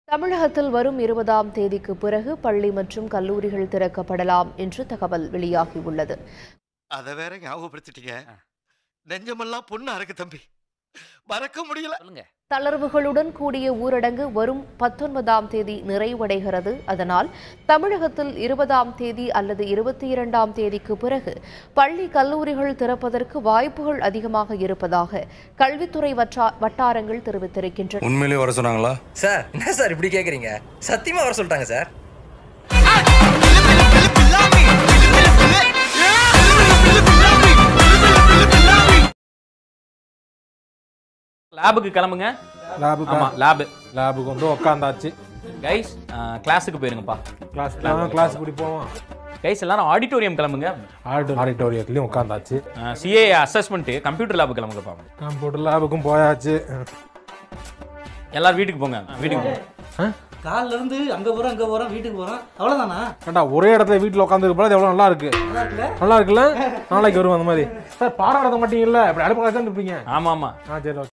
தமிழகத்தில் வரும் இருபதாம் தேதிக்கு பிறகு பள்ளி மற்றும் கல்லூரிகள் திறக்கப்படலாம் என்று தகவல் வெளியாகியுள்ளது அத வேற ஞாபகப்படுத்திட்டீங்க நெஞ்சமெல்லாம் பொண்ணா இருக்கு தம்பி மறக்க முடியல சொல்லுங்க தளர்வுகளுடன் கூடிய ஊரடங்கு வரும் பத்தொன்பதாம் தேதி நிறைவடைகிறது அதனால் தமிழகத்தில் இருபதாம் தேதி அல்லது இருபத்தி இரண்டாம் தேதிக்கு பிறகு பள்ளி கல்லூரிகள் திறப்பதற்கு வாய்ப்புகள் அதிகமாக இருப்பதாக கல்வித்துறை வட்டா- வட்டாரங்கள் தெரிவித்திருக்கின்றன உண்மையிலேயே வர சொன்னாங்களா சார் என்ன சார் இப்படி கேக்குறீங்க சத்தியமா வர சொல்லிட்டாங்க சார் லேபுக்கு கிளம்புங்க லேபுக்கு ஆமா லேபு லேபுக்கு வந்து உட்காந்தாச்சு கைஸ் கிளாஸுக்கு போயிருங்கப்பா கிளாஸ் கிளாஸ் கூடி போவோம் கைஸ் எல்லாரும் ஆடிட்டோரியம் கிளம்புங்க ஆடிட்டோரியத்துலையும் உட்காந்தாச்சு சிஏ அசஸ்மெண்ட் கம்ப்யூட்டர் லேபு கிளம்புங்கப்பா கம்ப்யூட்டர் லேபுக்கும் போயாச்சு எல்லாரும் வீட்டுக்கு போங்க வீட்டுக்கு போங்க கால்ல இருந்து அங்க போறோம் அங்க போறோம் வீட்டுக்கு போறோம் அவ்வளவுதானா ஏண்டா ஒரே இடத்துல வீட்டில் உட்காந்துருக்கு போல எவ்வளோ நல்லா இருக்கு நல்லா இருக்குல்ல நாளைக்கு வரும் அந்த மாதிரி சார் பாடம் நடத்த மாட்டீங்கல்ல இப்படி அடுப்பு காய்ச்சான்னு இருப்பீங்க ஆமா ஆமா ஆ சரி okay.